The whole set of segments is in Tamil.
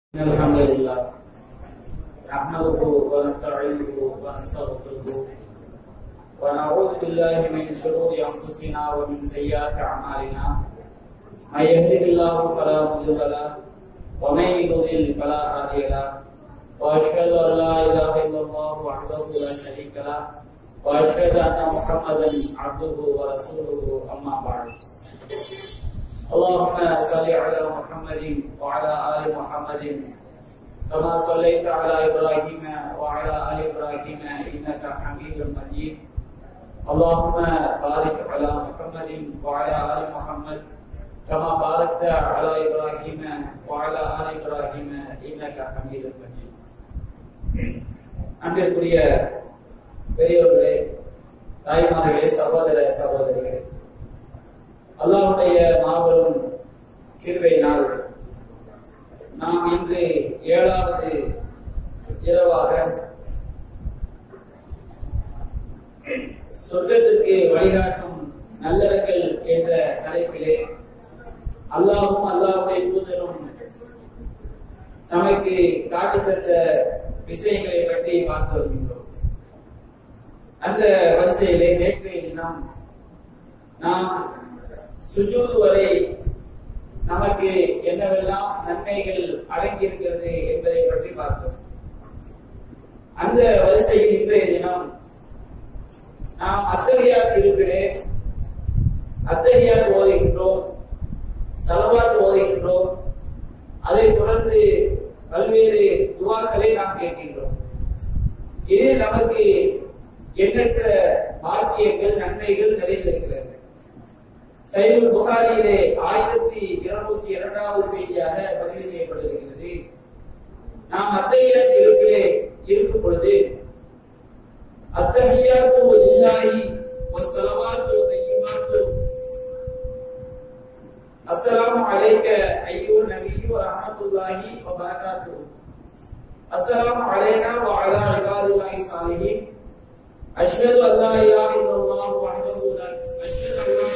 إن الحمد لله نحمده ونستعينه ونستغفره ونعوذ بالله من شرور أنفسنا ومن سيئات أعمالنا من يهده الله فلا مضل له ومن يضلل فلا هادي له وأشهد أن لا إله إلا الله وحده لا شريك له وأشهد أن محمدا عبده ورسوله أما بعد اللهم صل على محمد وعلى ال محمد كما صليت على ابراهيم وعلى ال ابراهيم انك حميد مجيد اللهم بارك على محمد وعلى ال محمد كما باركت على ابراهيم وعلى ال ابراهيم انك حميد مجيد அன்பிற்குரிய பெரியோர்களே தாய்மார்களே சகோதர சகோதரிகளே அல்லாஹுடைய மாபெரும் கிருபையினால் நாம் இன்று ஏழாவது இரவாக சொர்க்கத்திற்கு வழிகாட்டும் நல்லறங்கள் என்ற தலைப்பிலே அல்லாஹும் அல்லாஹுடைய தூதரும் நமக்கு காட்டுத்தந்த விஷயங்களை பற்றி பார்த்து வருகின்றோம் அந்த வரிசையிலே நேற்றைய தினம் நாம் சுஜூது வரை நமக்கு என்னவெல்லாம் நன்மைகள் அடங்கி இருக்கிறது என்பதை பற்றி பார்த்தோம் அந்த வரிசையில் இன்றைய தினம் நாம் அத்தகையார் இருப்பிலே அத்தகையார் ஓதுகின்றோம் சலவாத் ஓதுகின்றோம் அதை தொடர்ந்து பல்வேறு துவாக்களை நாம் கேட்கின்றோம் இதில் நமக்கு எண்ணற்ற பாக்கியங்கள் நன்மைகள் நிறைந்திருக்கிறது சைவல் புகாரியிலே ஆயிரத்தி இருநூத்தி இரண்டாவது செய்தியாக பதிவு செய்யப்பட்டிருக்கிறது நாம் அத்தகைய இருப்பிலே இருக்கும் பொழுது அத்தகையாத்து இல்லாஹி வஸ்ஸலவாத்து வத்தையிபாத்து அஸ்ஸலாமு அலைக்க ஐயோ நபியு ரஹ்மத்துல்லாஹி வ பரகாத்துஹு அஸ்ஸலாமு அலைனா வ அலா இபாதில்லாஹி சாலிஹின் அஷ்ஹது அல்லா இலாஹ இல்லல்லாஹு வஹ்தஹு லா அஷ்ஹது அல்லா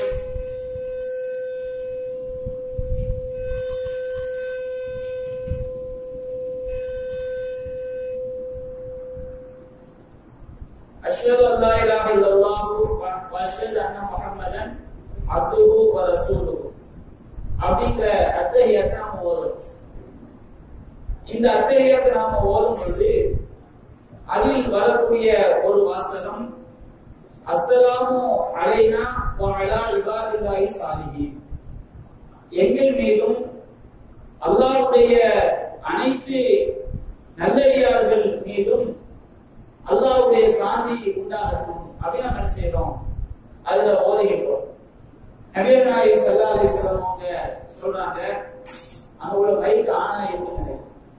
أشهد أن لا إله إلا الله وأشهد أن محمدا عبده ورسوله அப்படிங்கிற அத்தகையத்தை நாம ஓதுறோம் இந்த அத்தகையத்தை நாம ஓதும் பொழுது அதில் வரக்கூடிய ஒரு வாசகம் அஸ்ஸலாமு அலைனா வஅலா இபாதில்லாஹி சாலிஹின் எங்கள் மீதும் அல்லாஹ்வுடைய அனைத்து நல்லடியார்கள் மீதும் அல்லாவுடைய சாந்தி உண்டாகட்டும் அப்படின்னு நம்ம என்ன செய்யறோம் அதுல ஓதுகின்றோம் நபியர் நாயகம் சல்லா அலி அவங்க சொல்றாங்க அவங்களோட மைக் ஆனா இருக்குங்க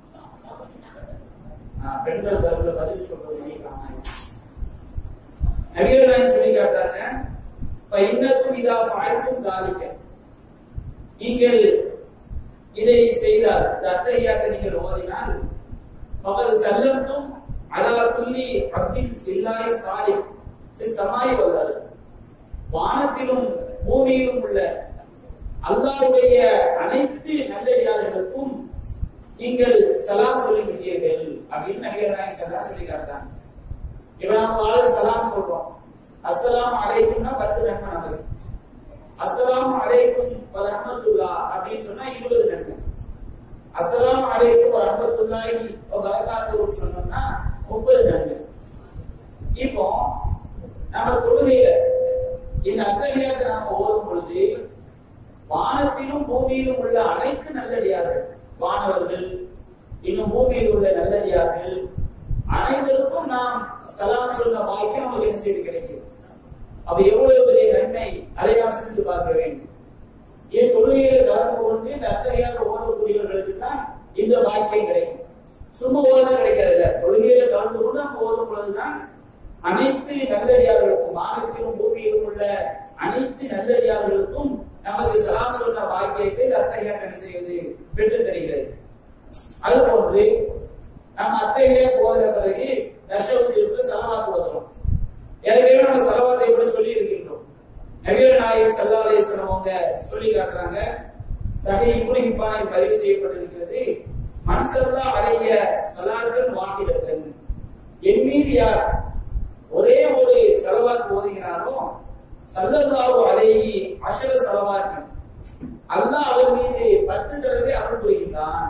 பெண்கள் தரப்புல பதில் சொல்றது மைக் ஆனா நபியர் நாயகம் சொல்லி காட்டாங்க இன்னக்கும் இதா வாழ்க்கும் தாலிக்க நீங்கள் இதை செய்தால் இந்த அத்தகையாக்க நீங்கள் ஓதினால் அவர் செல்லத்தும் அலா குல்லி அப்தின் பில்லாஹி சாலிஹ் சமாய் வல்லாது வானத்திலும் பூமியிலும் உள்ள அல்லாஹ்வுடைய அனைத்து நல்லடியார்களுக்கும் நீங்கள் சலாம் சொல்லி விட்டீர்கள் அப்படின்னு நபிகள் நாயகம் சலாம் சொல்லி காட்டாங்க இப்ப நாம வாழ் சலாம் சொல்றோம் அஸ்ஸலாம் அலைக்கும்னா பத்து நன்மை நமக்கு அஸ்ஸலாம் அலைக்கும் ரஹமத்துல்லா அப்படின்னு சொன்னா இருபது நன்மை அஸ்ஸலாம் அலைக்கும் ரஹமத்துல்லாஹி வ பரகாத்துஹு சொன்னோம்னா முப்பது நன்மை இப்போ நம்ம தொழுகையில இந்த அத்தகையாத்தை நாம ஓதும் பொழுது வானத்திலும் பூமியிலும் உள்ள அனைத்து நல்லடியார்கள் வானவர்கள் இன்னும் பூமியில் உள்ள நல்லடியார்கள் அனைவருக்கும் நாம் சலாம் சொன்ன வாய்ப்பு நமக்கு என்ன செய்து கிடைக்கும் அப்ப எவ்வளவு பெரிய நன்மை அதை நாம் சிந்தித்து பார்க்க வேண்டும் என் தொழுகையில கலந்து கொண்டு இந்த அத்தகையாக ஓதக்கூடியவர்களுக்கு தான் இந்த வாய்ப்பை கிடைக்கும் சும்மா ஓதும் கிடைக்காதுல்ல தொழுகையில கலந்து கொண்டு நம்ம ஓதும் பொழுதுதான் அனைத்து நல்லடியார்களுக்கும் வானத்திலும் பூமியிலும் உள்ள அனைத்து நல்லடியார்களுக்கும் நமக்கு சலாம் சொன்ன வாக்கியத்தை அத்தகையா என்ன செய்வது பெற்று தருகிறது அது போன்று நம்ம அத்தகைய போகிற பிறகு தர்ஷவத்திற்கு செலவாக்கு ஓதுறோம் ஏற்கனவே நம்ம செலவாத்தை எப்படி சொல்லி இருக்கின்றோம் நவீன நாயகம் சல்லாலேஸ்வரம் அவங்க சொல்லி காட்டுறாங்க சகை இப்னு ஹிப்பானில் பதிவு செய்யப்பட்டிருக்கிறது மன்சல்லா அலைய சலாத்தன் வாகிடத்தன் என் மீது யார் ஒரே ஒரு செலவாக்கு ஓதுகிறாரோ சல்லல்லாஹு அலைஹி அஷர செலவாக்கன் அல்லாஹ் அவர் மீது பத்து தடவை அருள் புரிகின்றான்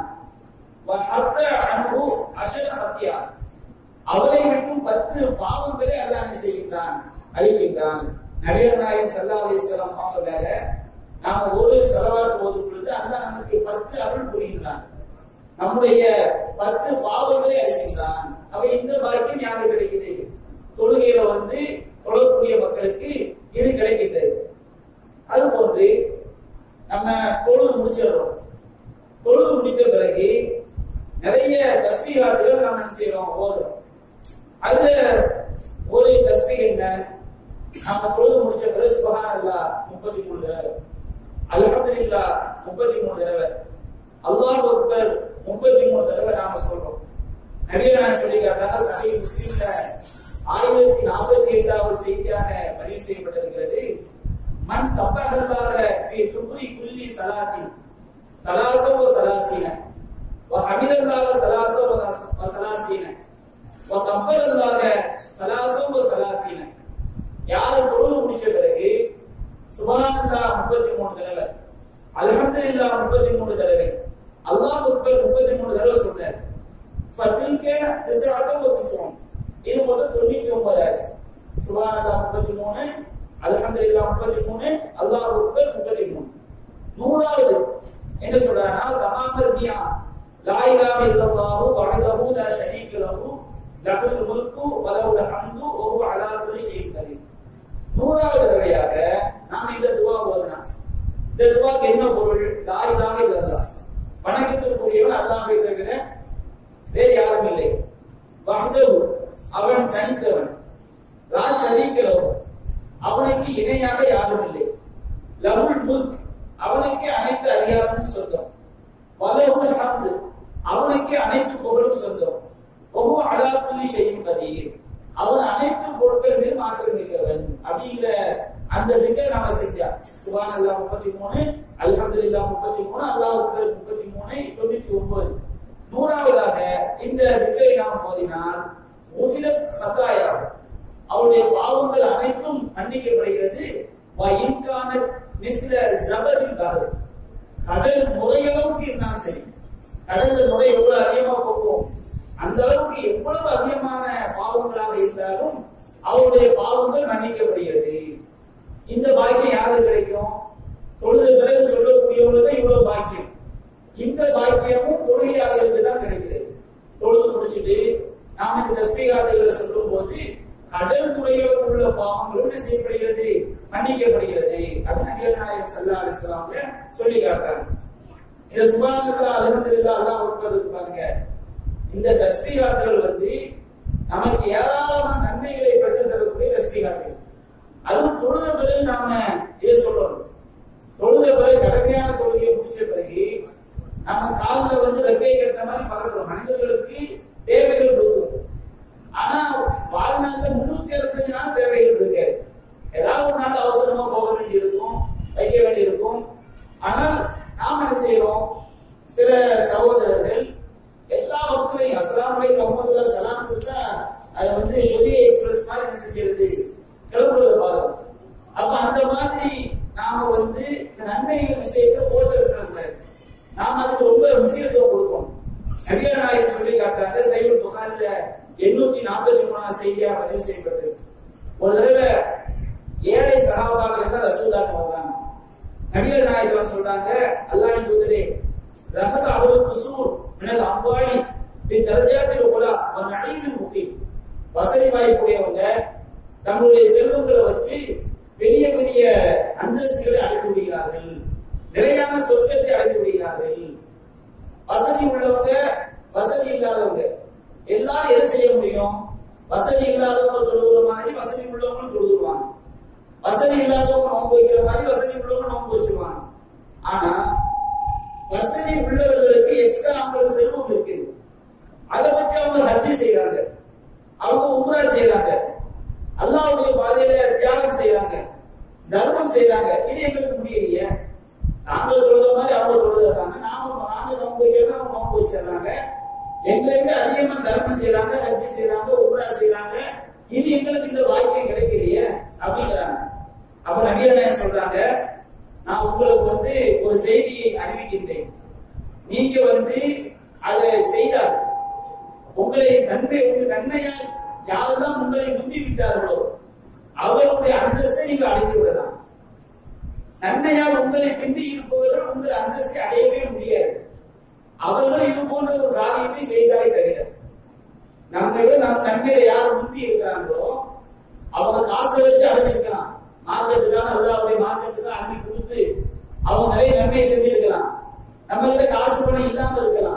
வஹத்த அன்ஹு அஷர சத்யா அவரை மட்டும் பத்து பாவங்களை அல்லாஹ் என்ன செய்கின்றான் அழிக்கின்றான் நபிகள் நாயகம் ஸல்லல்லாஹு அலைஹி வஸல்லம் அவங்க வேற நாம ஒரு செலவாக்கு ஓதும் பொழுது அல்லாஹ் நமக்கு பத்து அருள் புரிகின்றான் நம்முடைய பத்து பாவங்களை அழிக்கின்றான் அவ இந்த பாக்கியம் யாருக்கு கிடைக்குது தொழுகையில வந்து தொழக்கூடிய மக்களுக்கு இது கிடைக்கின்றது அது போன்று நம்ம தொழுது முடிச்சிடுறோம் தொழுது முடித்த பிறகு நிறைய தஸ்பீகாத்துகள் நம்ம என்ன செய்யறோம் ஓதுறோம் அதுல ஒரு தஸ்பீ என்ன நம்ம தொழுது முடிச்ச பிறகு சுபஹான் அல்லா முப்பத்தி மூணு தடவை அல்ஹம்துலில்லா முப்பத்தி மூணு தடவை அல்லாஹ் அக்பர் முப்பத்தி மூணு தடவை நாம சொல்றோம் நபிகள் நான் சொல்லி காட்டாங்க சஹி முஸ்லிம்ல ஆயிரத்தி நாற்பத்தி எட்டாவது செய்தியாக பதிவு செய்யப்பட்டிருக்கிறது மண் சப்பகல்லாக ஃபி துபுரி குல்லி சலாத்தி சலாசோ வ சலாசீன வ ஹமிதல்லாக சலாசோ வ சலாசீன வ கப்பரல்லாக சலாசோ வ சலாசீன யாரு தொழுது முடிச்ச பிறகு சுபஹானல்லா முப்பத்தி மூணு தடவை அல்ஹம்துலில்லா முப்பத்தி மூணு தடவை அல்லாஹ் அக்பர் முப்பத்தி மூணு தடவை சொன்னார் ஃபத்தில்க திஸ்ராத்தம் வ திஸ்ரோன் இது மொத்தம் தொண்ணூத்தி ஒன்பது ஆச்சு சுபஹானல்லா முப்பத்தி மூணு அல்ஹம்துலில்லா முப்பத்தி மூணு அல்லாஹ் அக்பர் முப்பத்தி மூணு நூறாவது என்ன சொல்றாங்கன்னா தமாமர் தியா லா இலாஹ இல்லல்லாஹு வஹதஹு லா ஷரீக லஹு லஹுல் முல்கு வ லஹுல் ஹம்து வ ஹுவ அலா குல்லி ஷைஇன் கதீர் நூறாவது தடவையாக நாம் இந்த துவா ஓதலாம் இந்த துவாக்கு என்ன பொருள் லா இலாஹ இல்லல்லாஹ் வணக்கத்திற்குரியவன் அல்லாஹ்வை தவிர வேறு யாரும் இல்லை வஹ்தஹு அவன் தனித்தவன் லா ஷரீக லஹு அவனுக்கு இணையாக யாரும் இல்லை லஹுல் முல்க் அவனுக்கு அனைத்து அதிகாரமும் சொந்தம் வலஹுல் ஹம்து அவனுக்கு அனைத்து புகழும் சொந்தம் ஒவ்வொரு அலாசுலி செய்யும் கதீர் அவன் அனைத்து பொருட்கள் மீது மாற்றம் நிற்கிறவன் அப்படிங்கிற அந்த திக்கை நாம செஞ்சா சுபான் அல்லா முப்பத்தி மூணு அல்ஹம்துலில்லா முப்பத்தி மூணு அல்லாஹ் அக்பர் முப்பத்தி மூணு தொண்ணூத்தி ஒன்பது நூறாவதாக இந்த திக்கை நாம் போதினால் முசிலத் சகாயா அவருடைய பாவங்கள் அனைத்தும் மன்னிக்கப்படுகிறது வ இன்கான மிஸ்ல ஜபரின் காது கடல் முறையளவுக்கு இருந்தாலும் சரி கடல்ல முறை எவ்வளவு அதிகமா போகும் அந்த அளவுக்கு எவ்வளவு அதிகமான பாவங்களாக இருந்தாலும் அவருடைய பாவங்கள் மன்னிக்கப்படுகிறது இந்த பாக்கியம் யாருக்கு கிடைக்கும் தொழுது பிறகு சொல்லக்கூடியவங்களுக்கு தான் இவ்வளவு பாக்கியம் இந்த பாக்கியமும் தொழுகையாளர்களுக்கு தான் கிடைக்கிறது தொழுது முடிச்சுட்டு நாம இந்த தஸ்பீகாதுகளை சொல்லும் போது கடல் துறையில் உள்ள பாவங்களும் என்ன செய்யப்படுகிறது மன்னிக்கப்படுகிறது அப்படின்னு நபிகள் நாயகம் சல்லா அலிஸ்லாம்ல சொல்லி காட்டுறாங்க இந்த சுபானத்துல அலமதுல்லா அல்லாஹ் உட்பது பாருங்க இந்த தஸ்பீகாத்துகள் வந்து நமக்கு ஏராளமான நன்மைகளை பெற்று தரக்கூடிய தஸ்பீகாத்துகள் அதுவும் தொழுத பிறகு நாம இதை சொல்லணும் தொழுத பிறகு கடமையான தொழுகையை முடிச்ச பிறகு நம்ம காலில் வந்து ரெக்கை கட்ட மாதிரி பறக்கிறோம் மனிதர்களுக்கு தேவைகள் கொடுக்கும் ஆனா வாழ்நாள்ல முன்னூத்தி அறுபத்தஞ்சு நாள் தேவைகள் இருக்காது ஏதாவது ஒரு நாள் அவசரமா போக வேண்டி இருக்கும் வைக்க வேண்டி இருக்கும் ஆனால் நாம் என்ன செய்யறோம் சில சகோதரர்கள் எல்லா மக்களையும் அஸ்லாம் வலைக்கும் அஹமதுல்லா சலாம் கொடுத்தா அதை வந்து எளிய எக்ஸ்பிரஸ் மாதிரி என்ன செஞ்சிருது கிளம்புறத பார்க்கும் அப்ப அந்த மாதிரி நாம வந்து இந்த நன்மைகள் விஷயத்தை போட்டு இருக்கிறது நாம அதுக்கு ரொம்ப முக்கியத்துவம் கொடுக்கணும் நபிகள் நாயகம் சொல்லி காட்டாங்க சைவ புகாரில எண்ணூத்தி நாற்பத்தி மூணாம் செய்தியா பதிவு செய்யப்பட்டது ஒரு தடவை ஏழை சகாபாக்கள் தான் ரசூல்லாக்கு வந்தாங்க நபிகள் நாயகம் சொல்றாங்க அல்லாஹ் தூதரே ரஹத அவருக்கு குசூர் மினல் அம்பாடி பின் தர்ஜாத்தில் உலா ஒரு நடைமின் முக்கியம் வசதி வாய்ப்புடையவங்க தங்களுடைய செல்வங்களை வச்சு பெரிய பெரிய அந்தஸ்துகளை அடைந்து விடுகிறார்கள் நிலையான சொர்க்கத்தை அடைந்து விடுகிறார்கள் வசதி உள்ளவங்க வசதி இல்லாதவங்க எல்லாரும் எதை செய்ய முடியும் வசதி இல்லாதவங்க தொழுகிற மாதிரி வசதி உள்ளவங்க தொழுதுருவாங்க வசதி இல்லாதவங்க நோன்பு வைக்கிற மாதிரி வசதி உள்ளவங்க நோன்பு வச்சிருவாங்க ஆனா வசதி உள்ளவர்களுக்கு எக்ஸ்ட்ரா அவங்க செல்வம் இருக்குது அதை வச்சு அவங்க ஹஜ்ஜி செய்யறாங்க அவங்க உம்ரா செய்யறாங்க அல்லாவுடைய பாதையில தியாகம் செய்யறாங்க தர்மம் செய்யறாங்க இது எங்களுக்கு முடியலையே நாங்கள் தொழுத மாதிரி அவங்க தொழுதாங்க நாம நாங்க நோன்பு வைக்கிறோம் அவங்க நோன்பு போய் சேர்றாங்க எங்களை விட அதிகமா தர்மம் செய்யறாங்க ஹஜ்ஜி செய்யறாங்க உம்ரா செய்யறாங்க இது எங்களுக்கு இந்த வாக்கியம் கிடைக்கலையே அப்படிங்கிறாங்க அப்ப நபிகள் சொல்றாங்க நான் உங்களுக்கு வந்து ஒரு செய்தியை அறிவிக்கின்றேன் நீங்க வந்து அதை செய்தால் உங்களை நன்மை உங்கள் நன்மையால் யாரெல்லாம் உங்களை முந்தி விட்டார்களோ அவர்களுடைய அந்தஸ்தை நீங்கள் அடைந்து விடலாம் நன்மையால் உங்களை பிந்தி இருப்பவர்கள் உங்கள் அந்தஸ்தை அடையவே முடியாது அவர்கள் இது போன்ற ஒரு காரியத்தை செய்தாலே தவிர நம்மை விட நம் நன்மையில யார் முந்தி இருக்கிறாங்களோ அவங்க காசை வச்சு அடைஞ்சிருக்கலாம் மார்க்கத்துக்காக அல்லாவுடைய மார்க்கத்துக்காக அன்பி கொடுத்து அவங்க நிறைய நன்மை செஞ்சிருக்கலாம் நம்மகிட்ட காசு பணம் இல்லாம இருக்கலாம்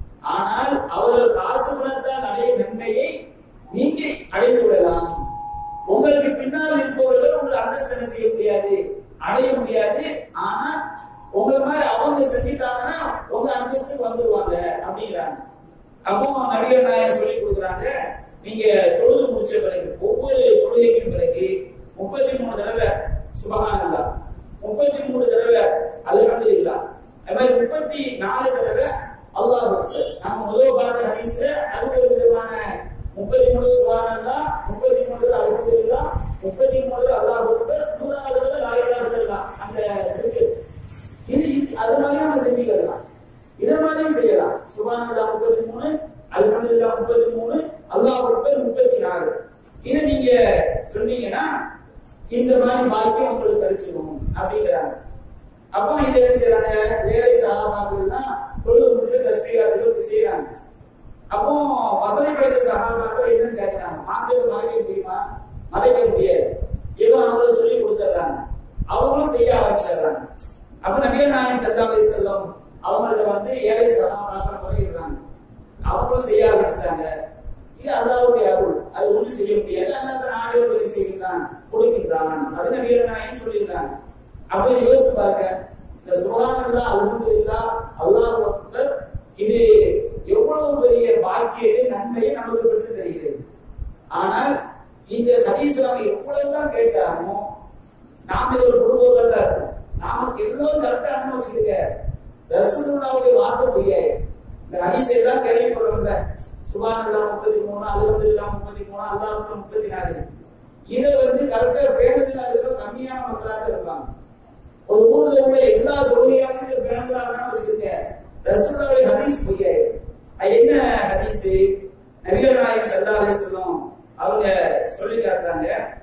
ஆனால் அவர்கள் காசு பணத்தால் அடைய நன்மையை நீங்க அடைந்து விடலாம் உங்களுக்கு பின்னால் இருப்பவர்கள் உங்கள் அந்தஸ்து என்ன செய்ய முடியாது அடைய முடியாது ஆனா உங்களை மாதிரி அவங்க செஞ்சிட்டாங்கன்னா உங்க அந்தஸ்துக்கு வந்துருவாங்க அப்படிங்கிறாங்க அப்போ நடிகர் நாயர் சொல்லி கொடுக்குறாங்க நீங்க தொழுது முடிச்ச பிறகு ஒவ்வொரு தொழுகைக்கும் பிறகு முப்பத்தி மூணு தடவை சுபகானந்தா முப்பத்தி மூணு தடவை அல்ஹம்துலில்லா அது மாதிரி முப்பத்தி நாலு தடவை அல்லாஹ் அக்பர் நம்ம முதல் பார்த்த ஹதீஸ்ல அது ஒரு விதமான முப்பத்தி மூணு சுபகானந்தா முப்பத்தி மூணு அல்ஹம்துலில்லா முப்பத்தி மூணு அல்லாஹ் அக்பர் நூறாவது தடவை லா இலாஹ இல்லல்லாஹ் அந்த இருக்கு இது அது மாதிரி நம்ம செஞ்சுக்கலாம் இத மாதிரியும் செய்யலாம் சுபானந்தா முப்பத்தி மூணு அல்ஹம்துலில்லாஹ் முப்பத்தி மூணு அல்லாஹ் அக்பர் முப்பத்தி நாலு இதை நீங்க சொன்னீங்கன்னா இந்த மாதிரி பாக்கியம் உங்களுக்கு கிடைச்சிடும் அப்படிங்கிறாங்க அப்போ இதை என்ன செய்யறாங்க வேலை சகாபாக்கள் தான் தொழுது முடிஞ்சு தஸ்பீகாத்துக்கு செய்யறாங்க அப்போ வசதி படைத்த சகாபாக்கள் என்னன்னு கேட்கிறாங்க மாந்தர்கள் மறைக்க முடியுமா மறைக்க முடியாது ஏதோ அவங்கள சொல்லி கொடுத்துறாங்க அவங்களும் செய்ய ஆரம்பிச்சிடுறாங்க அப்ப நபிகள் நாயகம் சல்லாவை செல்லம் அவங்கள்ட்ட வந்து ஏழை சகாபாக்கள் முறையிடுறாங்க அவங்களும் செய்ய ஆரம்பிச்சிட்டாங்க இது அல்லாவுடைய அருள் அது ஒண்ணு செய்ய முடியாது அல்லாத நாடே உதவி செய்கின்றான் கொடுக்கின்றான் அப்படின்னு நபிகள் நாயகம் சொல்லியிருக்காங்க அப்ப யோசித்து பாருங்க இந்த சுகானந்தா அல்ஹம்துலில்லா அல்லாஹ் அக்பர் இது எவ்வளவு பெரிய பாக்கியத்தை நன்மையை நமக்கு பெற்று தருகிறது ஆனால் இந்த ஹதீஸ் நம்ம எவ்வளவுதான் கேட்டாலும் நாம இது ஒரு குடும்பத்தில் தான் இருக்கோம் நாம எல்லோரும் கரெக்டா அனுபவிச்சிருக்க ரசூலுல்லாவுடைய வார்த்தை பொய்யாய் இந்த ஹதீஸ் எல்லாம் கேள்விப்படுறோம்ல சுபானந்தா முப்பத்தி மூணு அலுவலா முப்பத்தி மூணு அல்லாஹ் முப்பத்தி நாலு இதை வந்து கரெக்டா பேணுதலா இருக்கிற கம்மியான மக்களாக இருப்பாங்க ஒரு ஊர்ல உள்ள எல்லா தொழுகையாலும் பேணுதலா தான் வச்சிருக்க ரசூலுல்லாவுடைய ஹதீஸ் பொய்யாய் அது என்ன ஹதீஸ் நபிகள் நாயகம் சல்லா அலிஸ்லாம் அவங்க சொல்லி காட்டுறாங்க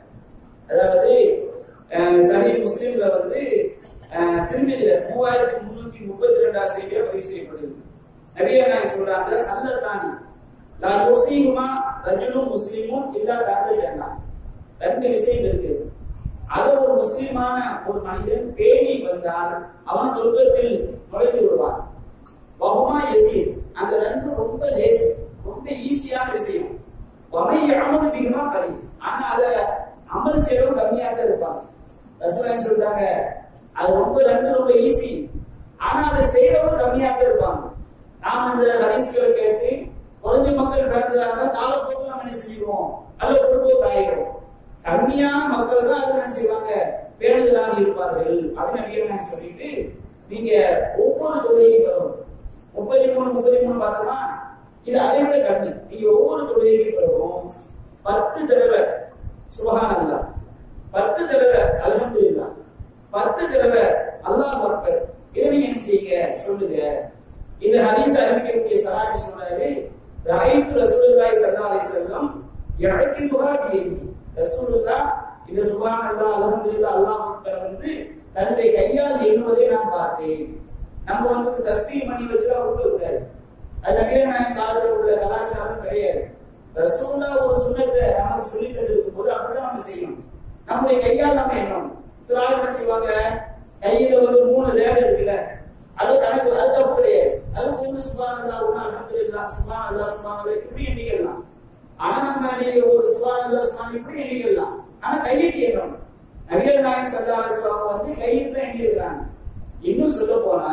அதாவது அஹ், சஹி முஸ்லிம்ல வந்து அஹ், திருமதியில மூவாயிரத்தி முன்னூத்தி முப்பத்தி ரெண்டாவது செய்தியா பதிவு செய்யப்படுது நபிகள் நாயகம் சொல்றாங்க சல்லத்தானி லா யுசீகுமா ரஜுலும் முஸ்லிமும் இல்லா தாக்கல் ஜன்னா ரெண்டு விஷயம் இருக்கு அது ஒரு முஸ்லிமான ஒரு மனிதன் பேணி வந்தால் அவன் சொர்க்கத்தில் நுழைந்து விடுவான் வகுமா எசீர் அந்த ரெண்டு ரொம்ப லேசு ரொம்ப ஈஸியான விஷயம் வமை அமல் மிகமா கரி ஆனா அத அமல் செய்யறவங்க கம்மியா தான் இருப்பாங்க ரசூலாய் சொல்றாங்க அது ரொம்ப ரெண்டு ரொம்ப ஈஸி ஆனா அதை செய்யறவங்க கம்மியா தான் இருப்பாங்க நாம இந்த ஹதீஸ்களை கேட்டு குறைஞ்ச மக்கள் பிறந்ததாக காலப்போக்கில் நம்ம என்ன செஞ்சுக்குவோம் அல்ல பொழுதுபோக்கு ஆயிடும் கம்மியான மக்கள் தான் அது என்ன செய்வாங்க பேணுதலாக இருப்பார்கள் அப்படின்னு நபிகள் சொல்லிட்டு நீங்க ஒவ்வொரு தொழிலையும் வரும் முப்பத்தி மூணு முப்பத்தி மூணு பார்த்தோமா இது அதை விட கம்மி நீங்க ஒவ்வொரு தொழுகைக்கும் பிறகும் பத்து தடவை சுபஹானல்லா பத்து தடவை அல்ஹம்துலில்லாஹ் பத்து தடவை அல்லாஹ் அக்பர் இதை நீங்க என்ன செய்யுங்க சொல்லுங்க இந்த ஹதீஸ் அறிவிக்கக்கூடிய சஹாபி சொன்னாரு ராயித்து ரசூலுல்லாஹி ஸல்லல்லாஹு அலைஹி வஸல்லம் யஹ்கிதுஹா பியதி ரசூலுல்லாஹ் இந்த சுபஹானல்லாஹ் அல்ஹம்துலில்லாஹ் அல்லாஹ் அக்பர் வந்து தன்னுடைய கையால் எண்ணுவதை நான் பார்த்தேன் நம்ம வந்து தஸ்பீ பண்ணி வச்சுலாம் விட்டு இருக்காரு அது நபியே நான் காதல உள்ள கலாச்சாரம் கிடையாது ரசூல்லா ஒரு சுண்ணத்தை நமக்கு சொல்லி தந்திருக்கும் போது அப்படிதான் நம்ம செய்யணும் நம்முடைய கையால் நம்ம எண்ணணும் சில ஆள் என்ன செய்வாங்க கையில ஒரு மூணு ரேகை இருக்குல்ல அது கணக்கு அது தப்பு கிடையாது அது மூணு சுபானந்தா ஒண்ணு அலமதுல்லா சுபானந்தா சுபானந்தா இப்படி எண்ணிக்கலாம் ஆனா நம்ம நீங்க ஒரு சுபானந்தா சுபான் இப்படி எண்ணிக்கலாம் ஆனா கையிட்டு எண்ணணும் நபிகள் நாயகம் சல்லா அலிஸ்லாம் வந்து கையிட்டு தான் எண்ணிருக்கிறாங்க இன்னும் சொல்ல போனா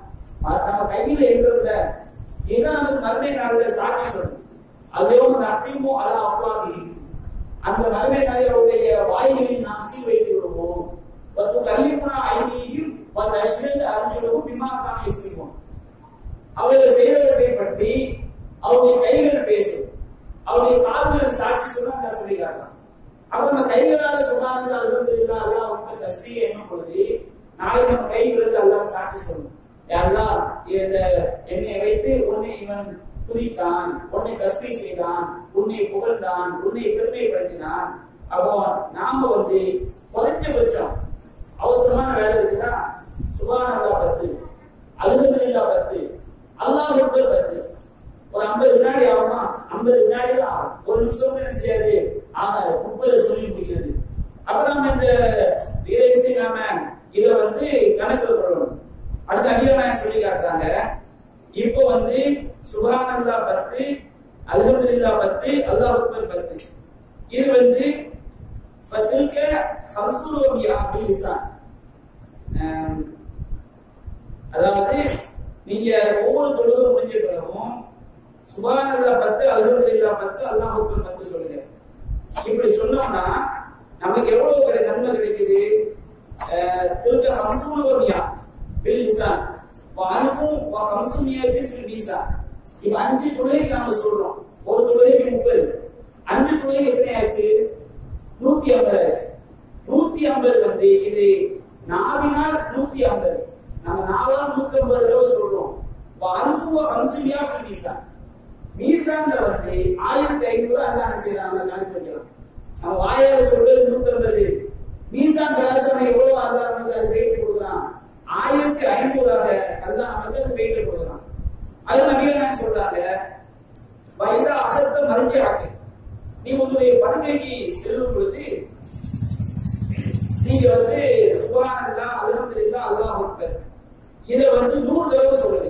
ம- நம்ம கையில எழுதுறதுல இதான் வந்து மறுமை நாளில சாட்சி சொல்லணும் அதுவும் நத்திமோ அலா அப்பாதி அந்த மறுமை நாளிலுடைய வாய்களில் நாம் சீல் வைத்து விடுவோம் பத்து கல்லிப்புனா ஐதியும் பத்து அஷ்டத்து அறிஞர்களும் விமானத்தான் செய்வோம் அவர்கள் செய்தவற்றை பற்றி அவருடைய கைகள் பேசும் அவருடைய காதுகள் சாட்சி சொன்னா நான் சொல்லி காட்டலாம் அப்ப நம்ம கைகளால சொன்னாங்க அல்ஹம்துலில்லாஹ் அல்லாஹ் உங்க தஸ்பீஹ் என்னும் பொழுது நாளை நம்ம கைகளுக்கு அல்லாஹ் சாட்சி சொல்லணும் அல்லாஹ் இந்த என்னை வைத்து உன்னை இவன் துதித்தான் உன்னை தஸ்பீ செய்தான் உன்னை புகழ்ந்தான் உன்னை பெருமைப்படுத்தினான் அப்போ நாம வந்து குறைஞ்சபட்சம் அவசரமான வேலை இருக்குன்னா சுபானல்லா பத்து அல்ஹம்துலில்லாஹ் பத்து அல்லாஹ் அக்பர் பத்து ஒரு ஐம்பது வினாடி ஆகுமா ஐம்பது வினாடி தான் ஆகும் ஒரு நிமிஷம் என்ன செய்யாது ஆகாது முப்பது சொல்லி முடிக்கிறது அப்ப நாம இந்த வீரேசி நாம இத வந்து கணக்கில் கொள்ளணும் அடுத்த அதிகமாக சொல்லி காட்டுறாங்க இப்போ வந்து சுபானல்லா பத்து அல்ஹம்துலில்லா பத்து அல்லாஹ் அக்பர் பத்து இது வந்து ஃபத்தில்க ஹம்சுரோமியா பில் லிசான் ஆம், அதாவது நீங்க ஒவ்வொரு தொழுகை முடிஞ்ச பிறகும் சுபானல்லா பத்து அல்ஹம்துலில்லா பத்து அல்லாஹ் அக்பர் பத்து சொல்லுங்க இப்படி சொன்னோம்னா நமக்கு எவ்வளவு கிடை நன்மை கிடைக்குது அஹ், திருக்க ஹம்சூனியா பில் லிசான் வால்ஃபும் ஹம்சுனியத்தின் ஃபில் மீசான் இப்ப அஞ்சு தொழுகைக்கு நாம சொல்றோம் ஒரு தொழுகைக்கு முப்பது அஞ்சு தொழுகை எத்தனை ஆச்சு நூத்தி ஐம்பது ஆச்சு நூத்தி ஐம்பது வந்து இது நாவினால் நூத்தி ஐம்பது நம்ம நாவால் நூத்தி ஐம்பது தடவை சொல்றோம் அனுபவ ஹம்சுனியா ஃபில் மீசான் மீசான்ல வந்து ஆயிரத்தி ஐநூறு அல்லாஹ் செய்யறாங்க கணக்கு வைக்கலாம் நம்ம வாயால சொல்றது நூத்தி ஐம்பது மீசான் கலாசாரம் எவ்வளவு அல்லாஹ் நமக்கு அது வெயிட் கொடுக்குறான் ஆயிரத்தி ஐநூறாக அல்லாஹ் நமக்கு அது வெயிட் கொடுக்குறான் அது நபிகள் சொல்றாங்க வைதா அசத்த மறுக்கி ஆக்கு நீ உங்களுடைய படுக்கைக்கு செல்லும் பொழுது நீங்க வந்து சுபானல்லா அல்ஹம்துலில்லாஹ் அல்லாஹ் அக்பர் இத வந்து நூறு தடவை சொல்லுங்க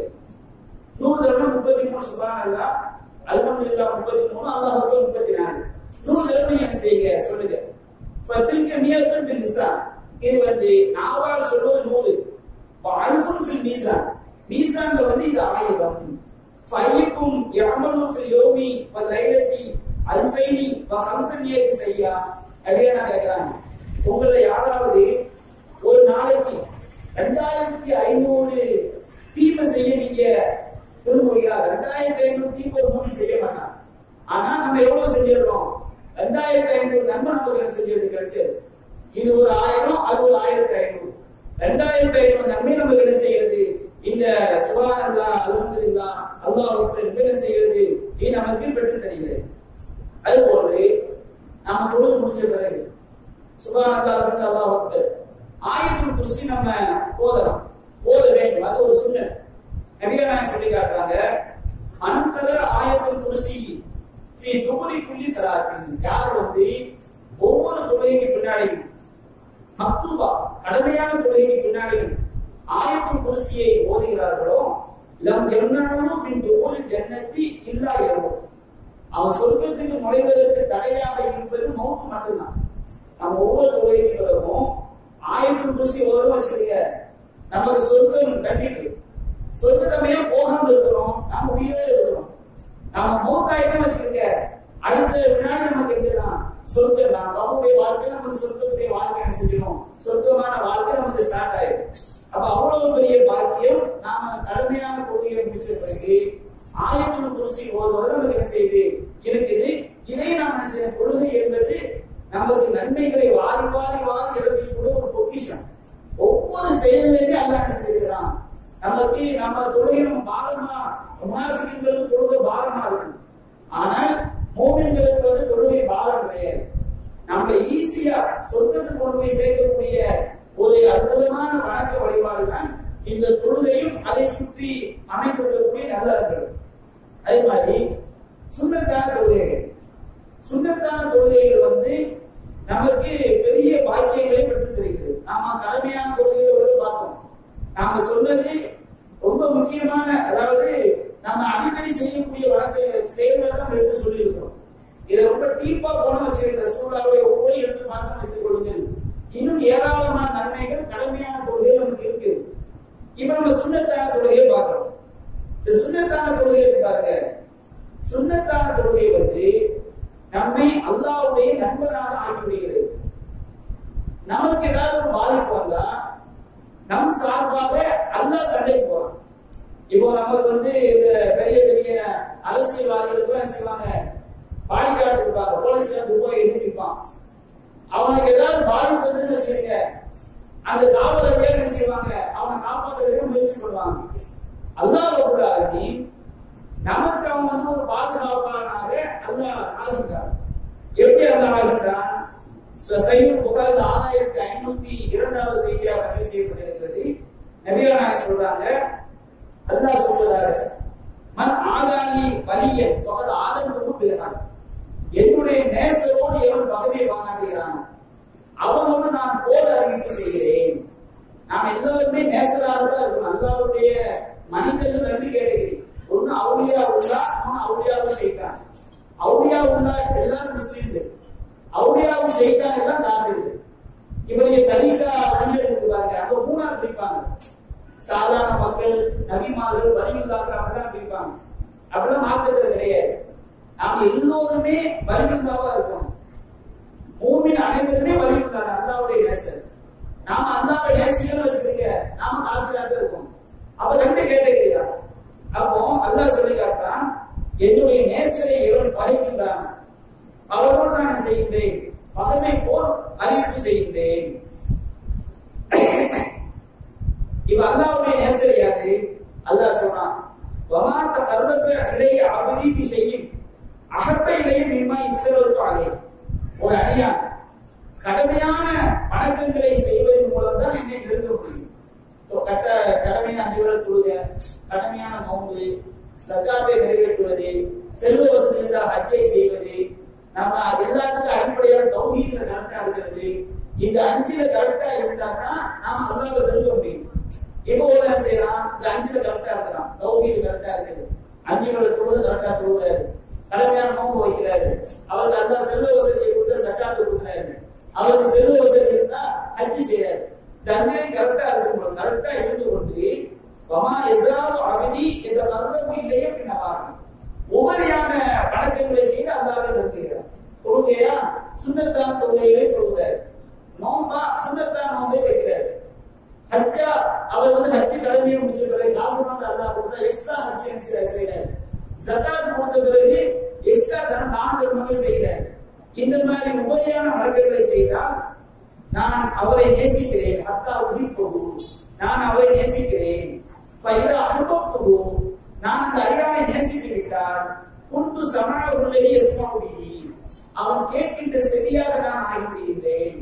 நூறு தடவை முப்பத்தி மூணு சுபானல்லா அல்ஹம்துலில்லாஹ் முப்பத்தி மூணு அல்லாஹ் அக்பர் முப்பத்தி நாலு நூறு தடவை என்ன செய்யுங்க சொல்லுங்க பத்திரிக்கை மியத்தன் பின் நிசான் இது வந்து நாவால் சொல்வது நூறு அல்ஃபுன் ஃபில் மீசான் மீசான்ல வந்து இது ஆயிரம் ஃபைக்கும் யமனு ஃபில் யோமி வ லைலத்தி அல்ஃபைனி வ ஹம்சனியத்தி செய்யா அப்படியே நான் கேட்கிறேன் உங்களை யாராவது ஒரு நாளைக்கு ரெண்டாயிரத்தி ஐநூறு தீமை செய்ய நீங்க விரும்புகிறா ரெண்டாயிரத்தி ஐநூறு தீமை ஒரு மூணு செய்ய மாட்டான் ஆனா நம்ம எவ்வளவு செஞ்சிருக்கோம் ரெண்டாயிரத்தி ஐநூறு நன்மை நமக்கு செஞ்சது கிடைச்சது இது ஒரு ஆயிரம் அது ஒரு ஆயிரத்தி ஐநூறு ரெண்டாயிரத்தி ஐநூறு நன்மை நமக்கு என்ன செய்யறது இந்த சுபான் அல்லா அலமதுல்லா அல்லாஹ் அக்பர் என்ன செய்யறது இது நமக்கு பெற்று தருகிறது அது போன்று நாம தொழுது முடிச்ச பிறகு சுபான் அல்லா அலமது அல்லாஹ் அக்பர் ஆயிரத்துல் குர்சி நம்ம ஓதலாம் ஓத வேண்டும் அது ஒரு சுண்ண நபிகள் சொல்லி காட்டுறாங்க மன்கல ஆயத்துல் குர்சி ஃபி துபுரி குல்லி சலாத்தின் யார் வந்து ஒவ்வொரு தொழுகைக்கு பின்னாடியும் மக்தூபா கடமையான தொழுகைக்கு பின்னாடியும் ஆயத்துல் குர்சியை ஓதுகிறார்களோ லம் என்னாலும் பின் துபுரி ஜன்னத்தி இல்லா இரவும் அவன் சொர்க்கத்துக்கு நுழைவதற்கு தடையாக இருப்பது மௌத்து மட்டும்தான் நம்ம ஒவ்வொரு தொழுகைக்கு பிறகும் ஆயிரத்துல் குர்சி ஓதும் வச்சிருக்க நமக்கு சொர்க்கம் கண்டிப்பு சொர்க்கமே போகாம இருக்கிறோம் நம்ம உயிரோடு இருக்கிறோம் நாம மூத்தாயிரம் வச்சிருக்க அடுத்த வினாடி நமக்கு எங்கதான் சொர்க்கம் நான் நம்முடைய வாழ்க்கை நமக்கு சொர்க்கத்துடைய வாழ்க்கை செஞ்சணும் சொர்க்கமான வாழ்க்கை நமக்கு ஸ்டார்ட் ஆயிடும் அப்ப அவ்வளவு பெரிய பாக்கியம் நாம கடுமையான கொள்கையை முடிச்ச பிறகு ஆயிரத்தி குருசி ஓதுவது நமக்கு என்ன செய்யுது இருக்குது இதை நாம் என்ன செய்ய கொள்கை என்பது நமக்கு நன்மைகளை வாரி வாரி வாரி எழுதிக்கூடிய ஒரு பொக்கிஷம் ஒவ்வொரு செயலிலுமே அல்லாஹ் என்ன செய்கிறான் நமக்கு நம்ம தொழிலும் பாரமா முனாசிகளுக்கு தொழுகை பாரமா இருக்கும் ஆனால் மோமின்களுக்கு வந்து தொழுகை பாரம் கிடையாது நம்ம ஈஸியா சொர்க்கத்துக்கு கொண்டு போய் சேர்க்கக்கூடிய ஒரு அற்புதமான வணக்க வழிபாடு தான் இந்த தொழுகையும் அதை சுற்றி அமைந்திருக்கக்கூடிய நல்லவர்கள் அதே மாதிரி சுண்ணத்தான தொழுகைகள் சுண்ணத்தான தொழுகைகள் வந்து நமக்கு பெரிய பாக்கியங்களை பெற்றுத் தருகிறது நாம கடமையான தொழுகைகளோடு பார்த்தோம் நாம சொன்னது ரொம்ப முக்கியமான அதாவது நம்ம அடிக்கடி செய்யக்கூடிய வழக்கு செயல்களை நம்ம எடுத்து சொல்லி இருக்கிறோம் இதை ரொம்ப டீப்பா போன வச்சிருக்கிற சூழலை ஒவ்வொரு எடுத்து மாற்றம் வைத்துக் கொள்ளுங்கள் இன்னும் ஏராளமான நன்மைகள் கடமையான தொழுகை நமக்கு இருக்கு இப்ப நம்ம சுண்ணத்தான தொழுகையை பார்க்கிறோம் இந்த சுண்ணத்தான தொழுகை பாருங்க சுண்ணத்தான தொழுகை வந்து நம்மை அல்லாவுடைய நண்பனாக ஆக்கி விடுகிறது நமக்கு ஏதாவது ஒரு பாதிப்பு வந்தா நம் சார்பாக அல்லாஹ் சண்டைக்கு போறான் இப்போ நமக்கு வந்து இந்த பெரிய பெரிய அரசியல்வாதிகளுக்கு என்ன செய்வாங்க பாடிக்கார்டு கொடுப்பாங்க போலீஸ்ல துபாய் இருப்பான் அவனுக்கு ஏதாவது பாதிப்பு வந்துன்னு வச்சுக்கோங்க அந்த காவலர்கள் என்ன செய்வாங்க அவனை காப்பாற்றுறதுக்கு முயற்சி பண்ணுவாங்க அல்லாஹ் கூடாது நமக்கு அவன் வந்து ஒரு பாதுகாப்பானாக அல்லாஹ் ஆகின்றான் எப்படி அல்லாஹ் ஆகின்றான் சைவம் புகார் ஆறாயிரத்தி ஐநூத்தி இரண்டாவது செய்தியாக பதிவு செய்யப்பட்டிருக்கிறது நபியா நாயகம் சொல்றாங்க அல்லாஹ் சொல்றாரு மன் ஆதானி வலியன் பகது ஆதரவு பிறகான் என்னுடைய நேசரோடு எவன் பகவை வாங்கிறான் அவனோடு நான் போர் அறிவிப்பு செய்கிறேன் நாம் எல்லாருமே நேசராக தான் இருக்கணும் அல்லாவுடைய மனிதர்கள் ரெண்டு கேட்டகிரி ஒண்ணு அவுளியா உள்ளா அவன் அவுளியாவும் செய்தான் அவுளியா உள்ளா எல்லாரும் முஸ்லீம்கள் அவுளியாவும் செய்தான் எல்லாம் காஃபிர்கள் இவருடைய கலீசா வழிகள் இருக்கிறாங்க அங்க மூணாறு பிரிப்பாங்க சாதாரண மக்கள் நபிமார்கள் வலியுள்ளார்கள் அப்படிலாம் பிரிப்பாங்க அப்படிலாம் மாற்றத்தில் கிடையாது நாம எல்லோருமே வலியுள்ளாவா இருக்கணும் பூமியின் அனைவருமே வலியுள்ளார் அல்லாவுடைய நேசர் நாம அல்லாவை நேசிக்கணும் வச்சுக்கீங்க நாம காஃபியாக தான் இருக்கோம் அப்ப ரெண்டு கேட்டகரி தான் அப்போ அல்லாஹ் சொல்லி காட்டான் என்னுடைய நேசரை எவன் பகைக்கின்றான் அவரோடு நான் செய்கின்றேன் பகமை போல் அறிவிப்பு செய்கின்றேன் இவ அல்லாவுடைய நேசர் யாரு அல்லாஹ் சொன்னான் வமாத்த கருவத்த இடையே அபிதீபி செய்யும் அகப்ப இடையே மின்மா இத்தரவுக்காலே ஒரு அடியான் கடமையான வணக்கங்களை செய்வதன் மூலம் தான் என்னை நெருங்க முடியும் இப்போ கட்ட கடமையான அஞ்சு தொழுக கடமையான நோன்பு சர்க்காரை நிறைவேற்றுவது செல்வ வசதி இருந்தால் ஹஜ்ஜை செய்வது நம்ம அது எல்லாத்துக்கும் அடிப்படையான தௌஹீதுல கரெக்டா இருக்கிறது இந்த அஞ்சுல கரெக்டா இருந்தான்னா நாம அல்லாஹ் நெருங்க முடியும் இப்போ ஒரு என்ன செய்யலாம் இந்த அஞ்சுல கரெக்டா இருக்கிறான் தௌஹீது கரெக்டா இருக்குது அஞ்சு வேளை தொழுது கரெக்டா தொழுகிறாரு கடமையான நோன்பு வைக்கிறாரு அவருக்கு அந்த செல்வ வசதியை கொடுத்து சட்டாத்து கொடுக்குறாரு அவருக்கு செல்வ வசதி இருந்தா ஹஜ்ஜி செய்யறாரு தண்டனை கரெக்டா இருக்கும் கரெக்டா இருந்து கொண்டு வமா எதிராக அகதி இந்த கர்மம் இல்லையே பின்னவாரம் உபரியான வணக்கங்களை செய்து அல்லாவே இருக்கிறார் தொழுகையா சுண்ணத்தான் தொழுகைகளை தொழுகிறார் நோம்பா சுண்ணத்தான் நோம்பை வைக்கிறார் ஹஜ்ஜா அவர் வந்து ஹஜ்ஜு கடமையை முடிச்சிருக்கிறார் காசு வந்து அல்லாஹ் கொடுத்தா எக்ஸ்ட்ரா ஹஜ்ஜி செய்யறாரு ஜக்காத் கொடுத்த பிறகு எக்ஸ்ட்ரா தரம் தான தர்மங்கள் செய்கிறார் இந்த மாதிரி உபரியான வழக்குகளை செய்தால் நான் அவரை நேசிக்கிறேன் அத்தா உதிப்பகு நான் அவரை நேசிக்கிறேன் பயிர அனுபவத்துகு நான் அந்த அறியாமை நேசித்து விட்டால் குண்டு சமண உள்ளே எஸ்மாவுடி அவன் கேட்கின்ற செவியாக நான் ஆகிவிடுகின்றேன்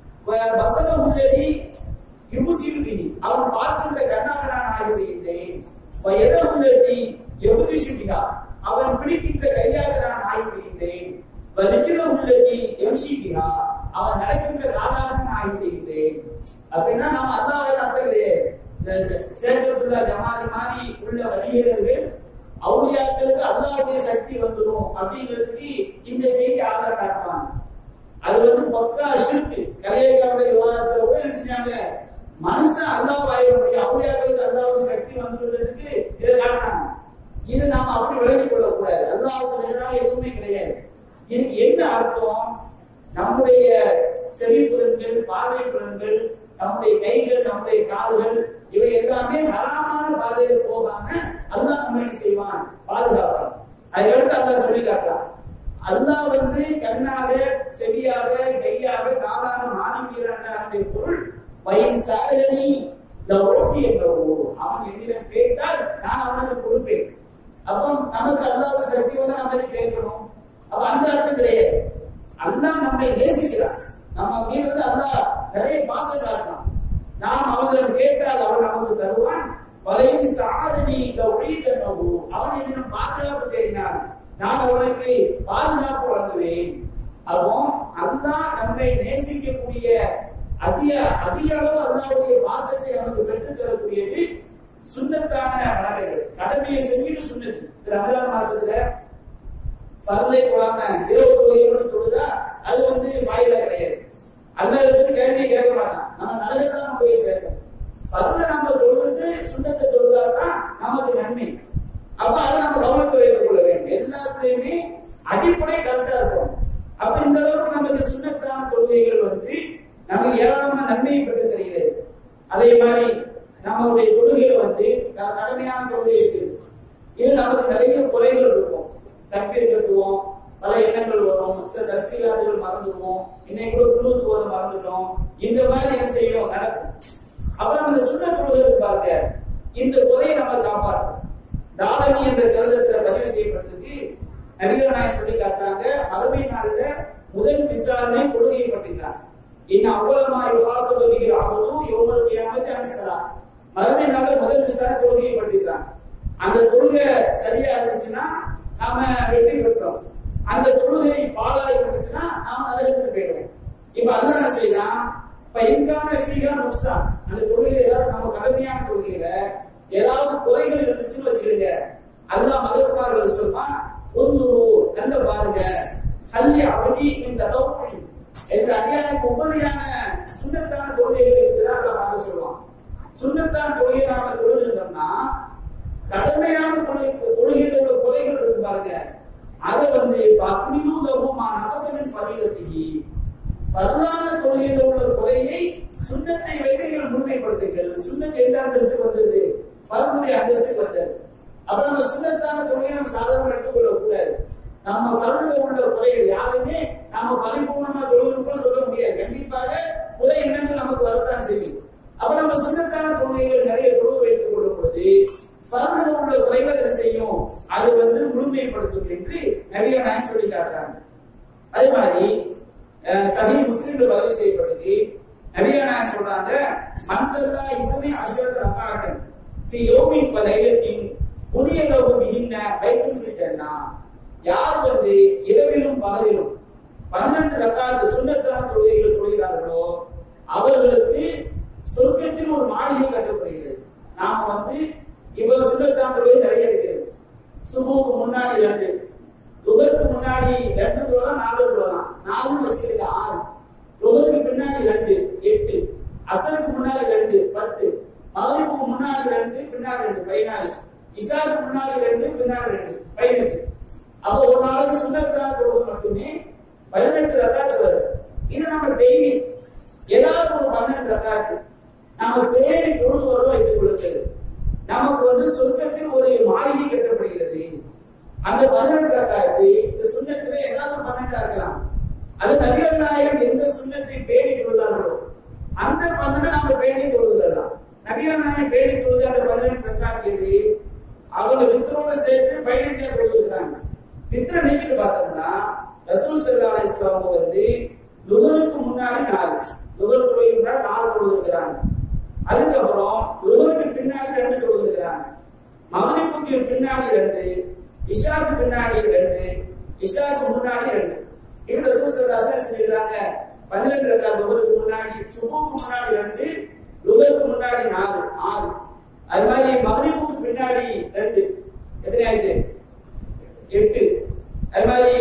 வசத உள்ளதி யுகுசில்வி அவன் பார்க்கின்ற கண்ணாக நான் ஆகிவிடுகின்றேன் வயத உள்ளதி எபுதிஷுபிகா அவன் பிடிக்கின்ற கையாக நான் ஆகிவிடுகின்றேன் வலிக்கிற உள்ளதி எம்சிபிகா அவன் நடக்கின்ற காலாக ஆகிவிடுகின்றேன் அப்படின்னா நாம் அல்லாவை அர்த்தம் கிடையாது இந்த சேர்க்கப்பட்டுள்ள ஜமாதி மாதிரி உள்ள வழியீடுகள் அவுளியாக்களுக்கு அல்லாவுடைய சக்தி வந்துடும் அப்படிங்கிறதுக்கு இந்த செய்தி ஆதாரம் காட்டுவாங்க அது வந்து பக்கா ஷிர்கு கலையக்காவுடைய விவாதத்துல கூட என்ன செஞ்சாங்க மனுஷன் அல்லாஹ் ஆய முடியும் அவுளியாக்களுக்கு அல்லாவுடைய சக்தி வந்துள்ளதுக்கு இதை காட்டினாங்க இது நாம அப்படி விளங்கிக் கொள்ளக்கூடாது அல்லாவுக்கு எதிராக எதுவுமே கிடையாது இதுக்கு என்ன அர்த்தம் நம்முடைய செவி புலன்கள் பார்வை புலன்கள் நம்முடைய கைகள் நம்முடைய காதுகள் இவை எல்லாமே ஹராமான பாதையில் போகாம அல்லாஹ் நம்ம என்ன செய்வான் பாதுகாப்பான் அதுக்கடுத்து அல்லாஹ் சொல்லி காட்டுறான் அல்லாஹ் வந்து கண்ணாக செவியாக கையாக காதாக மாறிக்கிறான் பொருள் வயின் சாதனி ஓட்டி என்றவோ அவன் என்னிடம் கேட்டால் நான் அவனுக்கு கொடுப்பேன் அப்போ நமக்கு அல்லாஹ் சக்தி வந்து நம்ம கேட்கணும் அப்ப அந்த அர்த்தம் கிடையாது அல்லாஹ் நம்மை நேசிக்கிறான் நம்ம மீது வந்து அல்லாஹ் நிறைய பாசம் காட்டலாம் நாம் அவங்களிடம் கேட்டால் அவன் நமக்கு தருவான் வலையின் சாதனை இந்த ஒழித்தனவு அவன் என்னிடம் பாதுகாப்பு தேடினான் நான் அவனுக்கு பாதுகாப்பு வழங்குவேன் அப்போ அல்லாஹ் நம்மை நேசிக்கக்கூடிய அதிக அதிக அளவு அல்லாவுடைய பாசத்தை அவனுக்கு பெற்றுத் தரக்கூடியது சுண்ணத்தான வளர்கள் கடமையை செஞ்சுட்டு சுண்ணத்து இந்த ரமதான் மாசத்துல பருளை போடாம இரவு தொழில்னு தொழுதா அது வந்து வாயிலா கிடையாது அல்லது வந்து கேள்வி கேட்க மாட்டான் நம்ம நல்லதை தான் போய் சேர்க்கணும் பருளை நம்ம தொழுது சுண்ணத்தை தொழுதாதான் நமக்கு நன்மை அப்ப அதை நம்ம கவனத்தை வைத்துக் கொள்ள வேண்டும் எல்லாத்துலயுமே அடிப்படை கரெக்டா இருக்கும் அப்ப இந்த அளவுக்கு நமக்கு சுண்ணத்தான கொள்கைகள் வந்து நமக்கு ஏராளமான நன்மையை பெற்று தருகிறது அதே மாதிரி நம்மளுடைய தொழுகையில வந்து க- கடுமையான தொழுகை இருக்குது இது நமக்கு நிறைய குறைகள் இருக்கும் தப்பீர் கட்டுவோம் பல எண்ணங்கள் வரும் சில தஸ்பிகாதுகள் மறந்துடுவோம் இன்னைக்கு கூட குழுத்து போது மறந்துட்டோம் இந்த மாதிரி என்ன செய்யும் நடக்கும் அப்புறம் இந்த சுண்ண தொழுகை பாருங்க இந்த குறையை நம்ம காப்பாற்றும் தாரணி என்ற கருதத்துல பதிவு செய்யப்பட்டிருக்கு நபிகள் நாயகம் சொல்லி காட்டுறாங்க அறுபை நாள்ல முதல் விசாரணை தொழுகையை பற்றினார் இன்னும் அவ்வளமாய் வாசபதிகள் ஆவதும் யோமல் கியாமத்து அனுசரா மறுமை நாள்ல முதல் விசாரணை தொழுகையை பற்றிதான் அந்த தொழுகை சரியா இருந்துச்சுன்னா நாம வெற்றி பெற்றோம் அந்த தொழுகை பாலா இருந்துச்சுன்னா நாம நரகத்துக்கு போயிடுவோம் இப்ப அதான் என்ன செய்யலாம் இப்ப எங்கான ஃபீகா நுக்சான் அந்த தொழுகையில ஏதாவது நம்ம கடுமையான தொழுகையில ஏதாவது குறைகள் இருந்துச்சுன்னு வச்சுருங்க அல்லாஹ் மதகுமார்கள் சொல்லுமா ஒரு நல்ல பாருங்க ஹல்லி அவதி இந்த தௌப்பி என்ற அடியானுக்கு உபரியான சுண்ணத்தான தொழுகைகள் இருக்குதான் அதை பார்க்க சொல்லுவான் சுண்ணத்தான தொழுகை நாம தொழுதுட்டோம்னா கடுமையான தொழுகை தொழுகைகளோட குறைகள் இருக்கு பாருங்க அதை வந்து அக்னியூதமுமா நவசனின் பரிலத்திகி பரவான தொழுகையில் உள்ள குறையை சுண்ணத்தை வைத்து நீங்கள் முழுமைப்படுத்துங்கள் சுண்ணத்தை எந்த அந்தஸ்துக்கு வந்தது பரனுடைய அந்தஸ்துக்கு வந்தது அப்ப நம்ம சுண்ணத்தான தொழுகையை நம்ம சாதாரண எடுத்துக்கொள்ள கூடாது நம்ம பரனுடைய உள்ள குறைகள் யாருமே நாம பரிபூர்ணமா தொழுகிறோம் சொல்ல முடியாது கண்டிப்பாக குறை எண்ணங்கள் நமக்கு வரத்தான் செய்யும் அப்ப நம்ம சுண்ணத்தான தொழுகைகள் நிறைய தொழுவு வைத்துக் கொள்ளும் பொழுது பரனுடைய உள்ள குறைகள் என்ன செய்யும் அது வந்து முழுமைப்படுத்தும் என்று நிறைய நான் சொல்லி காட்டுறாங்க அதே மாதிரி அஹ், சஹீஹ் முஸ்லிம்ல பதிவு செய்யப்படுது நபியா நான் சொல்றாங்க மன்சல்லா இஸ்மே அஷரத் ரகாட்டன் ஃபி யோமின் வ லைலத்தின் புனியலவு பிஹின்ன பைத்துல் ஃபில் ஜன்னா யார் வந்து இரவிலும் பகலிலும் பன்னெண்டு ரக்காத்து சுண்ணத்தான தொழுகைகள் தொழுகிறார்களோ அவர்களுக்கு சொர்க்கத்தில் ஒரு மாளிகை கட்டப்படுகிறது நாம வந்து இப்ப சுண்ணத்தான தொழுகை நிறைய இருக்கிறது சுபுக்கு முன்னாடி ரெண்டு லுகருக்கு முன்னாடி ரெண்டு தொழலாம் நாலு தொழலாம் நாலுன்னு வச்சுக்கிட்டு ஆறு லுகருக்கு பின்னாடி ரெண்டு எட்டு அசருக்கு முன்னாடி ரெண்டு பத்து மகரிப்புக்கு முன்னாடி ரெண்டு பின்னாடி ரெண்டு பதினாலு இசாருக்கு முன்னாடி ரெண்டு பின்னாடி ரெண்டு பதினெட்டு அப்போ ஒரு நாளைக்கு சுண்ணத்தா தொழுது மட்டுமே பதினெட்டு ரக்காத்து வருது இது நம்ம டெய்லி ஏதாவது ஒரு பன்னெண்டு ரக்காத்து நாம பேரை தொழுது வரும் வைத்துக் கொள்ளுங்கள் நமக்கு வந்து சொர்க்கத்தில் ஒரு மாளிகை கட்டப்படுகிறது அந்த பதினெட்டு ரக்காத்து இந்த சுண்ணத்துல ஏதாவது பன்னெண்டா இருக்கலாம் அது நபிகள் நாயகம் எந்த சுண்ணத்தை பேணி தொழுதார்களோ அந்த பன்னெண்டு நாம பேணி தொழுதுலாம் நபிகள் நாயகம் பேணி தொழுது அந்த பதினெட்டு ரக்காத்து எது அவங்க விக்ரோட சேர்த்து பதினெட்டா தொழுதுறாங்க பித்ர நீக்கிட்டு பார்த்தோம்னா ரசூல் சல்லா இஸ்லாம் வந்து லுகருக்கு முன்னாடி நாலு லுகர் தொழுகை முன்னாடி நாலு தொழுதுறாங்க அதுக்கப்புறம் லுகருக்கு பின்னாடி ரெண்டு தொழுதுறாங்க மகனிப்புக்கு பின்னாடி ரெண்டு இஷாக்கு பின்னாடி ரெண்டு இஷாக்கு முன்னாடி ரெண்டு இப்படி ரசூல் சல்லா சொல்லிடுறாங்க பதினெட்டு ரெண்டாவது லுகருக்கு முன்னாடி சுபுக்கு முன்னாடி ரெண்டு லுகருக்கு முன்னாடி நாலு ஆறு அது மாதிரி மகனிப்புக்கு பின்னாடி ரெண்டு எத்தனை ஆயிடுச்சு எட்டு அது மாதிரி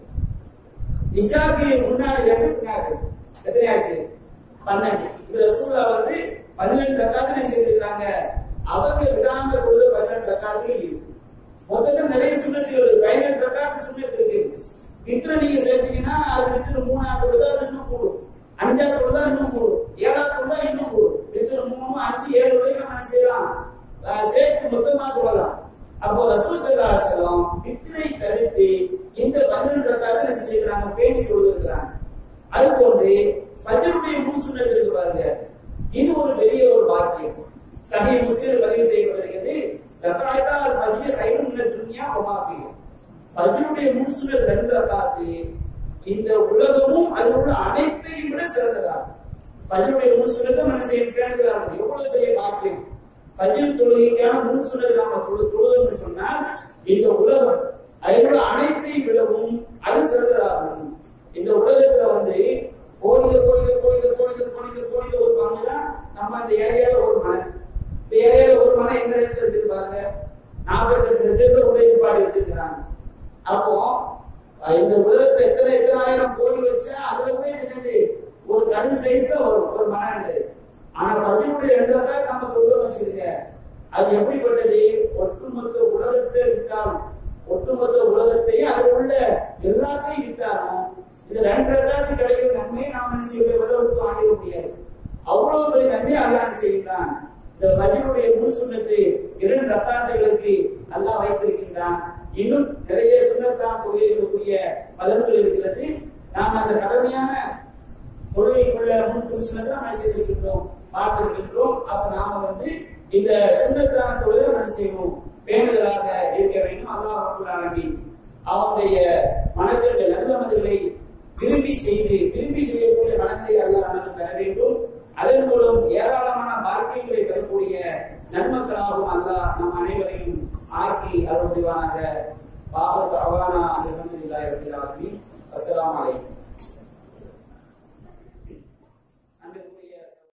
இஷாக்கு முன்னாடி ரெண்டு பின்னாடி எத்தனை ஆச்சு பன்னெண்டு இதுல சூழல வந்து பதினெட்டு ரக்காத்தினை செய்திருக்காங்க அவங்க விடாம பொழுது பதினெட்டு ரக்காத்துகள் இருக்கு மொத்தத்தில் நிறைய சுண்ணத்துகள் இருக்கு பதினெட்டு ரக்காத்து சுண்ணத்து இருக்கு வித்திர நீங்க சேர்த்தீங்கன்னா அது வித்திர மூணாவது பொழுது அது இன்னும் கூடும் அஞ்சாவது பொழுது இன்னும் கூடும் ஏழாவது பொழுது இன்னும் கூடும் வித்திர மூணு அஞ்சு ஏழு வரைக்கும் நம்ம செய்யலாம் அஹ் சேர்த்து மொத்தமா கொள்ளலாம் அப்போ ரசூல் சல்லா செல்லம் வித்திரை தடுத்து இந்த பன்னெண்டு ரக்காத்து என்ன செஞ்சிருக்கிறாங்க பேணி கொடுத்திருக்கிறாங்க அது போன்று பஜனுடைய மூசுனது இருக்கு பாருங்க இது ஒரு பெரிய ஒரு பாக்கியம் சஹி முஸ்லிம் பதிவு செய்யப்பட்டிருக்கிறது ரக்காத்தா பதிய சைவம் உள்ள துணியா ஒமாபியம் பஜனுடைய மூசுனது ரெண்டு ரக்காத்து இந்த உலகமும் அதில் உள்ள அனைத்தையும் விட சிறந்ததாகும் பஜனுடைய மூசுனதை நம்ம செய்ய பேணுகிறாங்க எவ்வளவு பெரிய பாக்கியம் பஜன் தொழுகைக்கான முன் சொன்னது நாம தொழு தொழுதுன்னு சொன்னால் இந்த உலகம் அதில் அனைத்தையும் விடவும் அது சிறந்ததாகும் இந்த உலகத்துல வந்து கோடிகள் கோடிகள் கோடிகள் கோடிகள் கோடிகள் கோடிகள் ஒரு பங்கு தான் நம்ம இந்த ஏரியால ஒரு மனை இந்த ஏரியால ஒரு மனை எங்க இடத்துல இருக்குது பாருங்க நாற்பத்தி எட்டு லட்சத்துல உடைய பாடி வச்சிருக்கிறாங்க அப்போ அஹ் இந்த உலகத்துல எத்தனை எத்தனை ஆயிரம் கோடி வச்சா அதுல போய் என்னது ஒரு கடும் சைஸ் தான் வரும் ஒரு மனை இருந்தது ஆனா பதினுடைய இடத்துல நமக்கு உள்ள வச்சிருக்க அது எப்படிப்பட்டது ஒட்டுமொத்த உலகத்தை வித்தாலும் ஒட்டுமொத்த உலகத்தையும் அது உள்ள எல்லாத்தையும் வித்தாலும் இது ரெண்டு ரெண்டாவது கிடைக்கிற நன்மையை நாம என்ன செய்ய விட விட்டு வாங்கிட முடியாது அவ்வளவு பெரிய நன்மை அல்லாஹ் செய்கிறான் இந்த ஃபஜ்ருடைய முழு சுண்ணத்து இரண்டு ரத்தாத்துகளுக்கு அல்லாஹ் வைத்திருக்கின்றான் இன்னும் நிறைய சுண்ணத்தான் தொழுகைகளுக்குரிய பதவுகள் இருக்கிறது நாம் அந்த கடமையான தொழுகைக்குள்ள முன் புருஷனை நாம் செய்திருக்கின்றோம் பார்த்திருக்கின்றோம் அப்ப நாம வந்து இந்த சுண்ணத்தான தொழிலை நாம் செய்வோம் பேணுதலாக இருக்க வேண்டும் அல்லாஹ் ரப்பல் ஆலமீன் அவனுடைய மனதில் நல்ல மனதில்லை விரும்பி செய்து விரும்பி செய்யக்கூடிய மனங்களை அல்லாஹ் நமக்கு தர வேண்டும் அதன் மூலம் ஏராளமான பாக்கியங்களை பெறக்கூடிய நன்மக்களாகவும் அல்லாஹ் நம் அனைவரையும் ஆக்கி அருள் புரிவானாக பாபத் அவானா அல்ஹம்துலில்லாஹி ரப்பில் ஆலமீன் அஸ்ஸலாமு அலைக்கும்